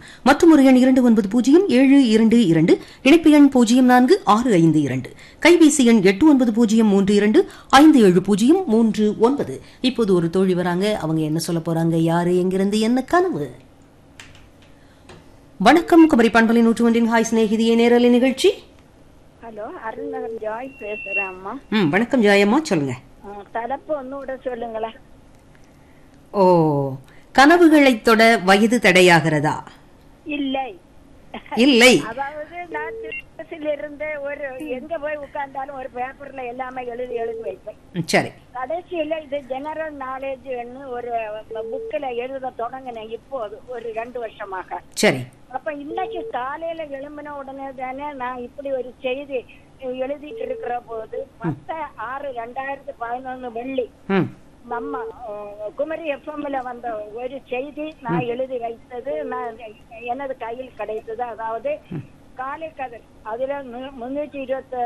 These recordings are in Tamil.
மற்றும் ஒரு எண் இரண்டு ஒன்பது பூஜ்ஜியம் ஏழு இரண்டு இரண்டு இணைப்பு எண் பூஜ்ஜியம் நான்கு ஆறு ஐந்து இரண்டு கைபேசி எண் எட்டு ஒன்பது பூஜ்ஜியம் மூன்று இரண்டு ஐந்து ஏழு பூஜ்ஜியம் மூன்று ஒன்பது இப்போது ஒரு தோழி வராங்க அவங்க என்ன சொல்ல போறாங்க யாரு எங்கிருந்து என்ன கனவு வணக்கம் குமரி பண்பலை நூற்று ஒன்றின் ஹாய் சிநேகிதியே நேரலை நிகழ்ச்சி ஹலோ அருள்நகர் ஜாய் பேசுறேன் அம்மா ம் வணக்கம் ஜாயம்மா சொல்லுங்க ஆ, தலைப்பு ஒன்னு சொல்லுங்களேன் ஓ கனவுகளைத் தொட வயது தடையாகிறதா இல்லை இல்லை அதாவது நான் சிறுவயசுல இருந்து ஒரு எங்க போய் உட்கார்ந்தாலும் ஒரு பேப்பர்ல எல்லாமே எழுதி எழுதி வைப்பேன் ம், சரி கடைசியில இது ஜெனரல் நாலேஜ்னு ஒரு புக்ல எழுத தொடங்கினேன் இப்போது ஒரு ரெண்டு வருஷமாக சரி அப்ப இன்னைக்கு காலையில எழும்பின உடனே தானே நான் இப்படி ஒரு செய்தி எழுதிட்டு இருக்கிற போது பத்து ஆறு ரெண்டாயிரத்தி பதினொன்னு வெள்ளி ம் நம்ம அஹ், குமரி எஃப்எம்ல வந்த ஒரு செய்தி நான் எழுதி வைத்தது நான் எனது கையில் கிடைத்தது அதாவது காலை கதிர் அதுல மு- முன்னூற்றி இருபத்தி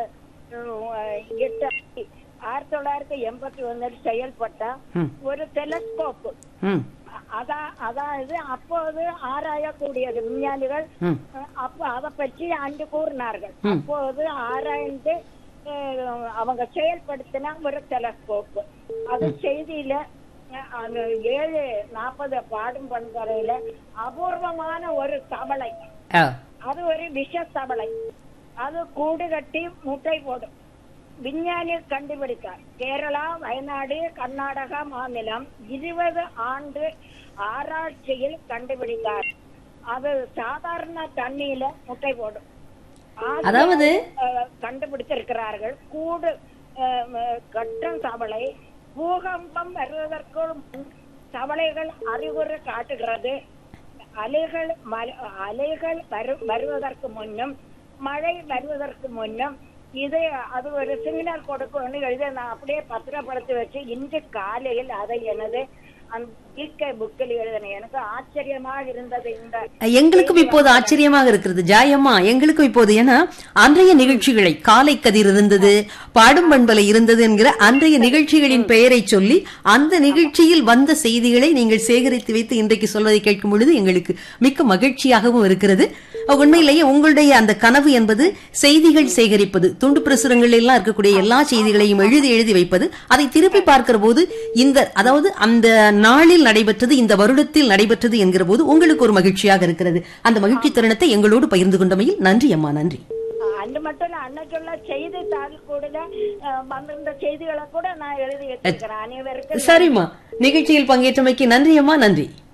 எட்டு ஆயிரத்தி தொள்ளாயிரத்தி எண்பத்தி ஒன்னில் செயல்பட்ட ம். ஒரு டெலஸ்கோப் ம் அதான் அதாவது அப்போது ஆராயக்கூடியது விஞ்ஞானிகள் ம் அஹ், அப்போ அதை பற்றி அன்று கூறினார்கள் அப்போது ஆராய்ந்து அஹ், அவங்க செயல்படுத்தின ஒரு டெலஸ்கோப் அது செய்தியில அஹ், அந்த ஏழு நாற்பது பாடும் பண்பறையில அபூர்வமான ஒரு தவளை ஆ அது ஒரு விஷ தவளை அது கூடு கட்டி முட்டை போடும் விஞ்ஞானி கண்டுபிடித்தார் கேரளா வயநாடு கர்நாடகா மாநிலம் இருபது ஆண்டு ஆராய்ச்சியில் கண்டுபிடித்தார் அது சாதாரண தண்ணியில முட்டை போடும் ஆசியா, அதாவது அஹ், கண்டுபிடித்திருக்கிறார்கள் கூடு அஹ், அஹ், கட்டும் தவளை பூகம்பம் வருவதற்கு முன் தவளைகள் அறிகுறி காட்டுகிறது அலைகள் ம- அலைகள் வரு- வருவதற்கு முன்னும் மழை வருவதற்கு முன்னும் இது அது ஒரு சிக்னல் கொடுக்கும்னு எழுதி நான் அப்படியே பத்திரப்படுத்தி வச்சு இன்று காலையில் அதை எனது அந்த ஜிகே புக்கில் எழுதினேன் எனக்கு ஆச்சரியமாக இருந்தது இந்த எங்களுக்கும் இப்போது ஆச்சரியமாக இருக்கிறது ஜாயம்மா எங்களுக்கும் இப்போது ஏன்னா அன்றைய நிகழ்ச்சிகளை காலை கதிர் இருந்தது பாடும் பண்பலை இருந்தது என்கிற அன்றைய நிகழ்ச்சிகளின் பெயரை சொல்லி அந்த நிகழ்ச்சியில் வந்த செய்திகளை நீங்கள் சேகரித்து வைத்து இன்றைக்கு சொல்வதை கேட்கும் பொழுது எங்களுக்கு மிக்க மகிழ்ச்சியாகவும் இருக்கிறது உண்மையிலேயே உங்களுடைய அந்த கனவு என்பது செய்திகள் சேகரிப்பது துண்டு பிரசுரங்கள் எல்லாம் இருக்கக்கூடிய எல்லா செய்திகளையும் எழுதி எழுதி வைப்பது அதை திருப்பி பார்க்கிற போது இந்த அதாவது அந்த நாளில் நடைபெற்றது இந்த வருடத்தில் நடைபெற்றது என்கிற போது உங்களுக்கு ஒரு மகிழ்ச்சியாக இருக்கிறது அந்த மகிழ்ச்சி தருணத்தை எங்களோடு பகிர்ந்து கொண்டமையில் நன்றி அம்மா நன்றி அன்று மட்டும் இல்ல அன்னைக்குள்ள செய்தித்தாள் கூட அஹ், வந்திருந்த செய்திகளை கூட நான் எழுதி வச்சிருக்கிறேன் அனைவருக்கும் சரிம்மா நிகழ்ச்சியில் பங்கேற்றமைக்கு நன்றி அம்மா நன்றி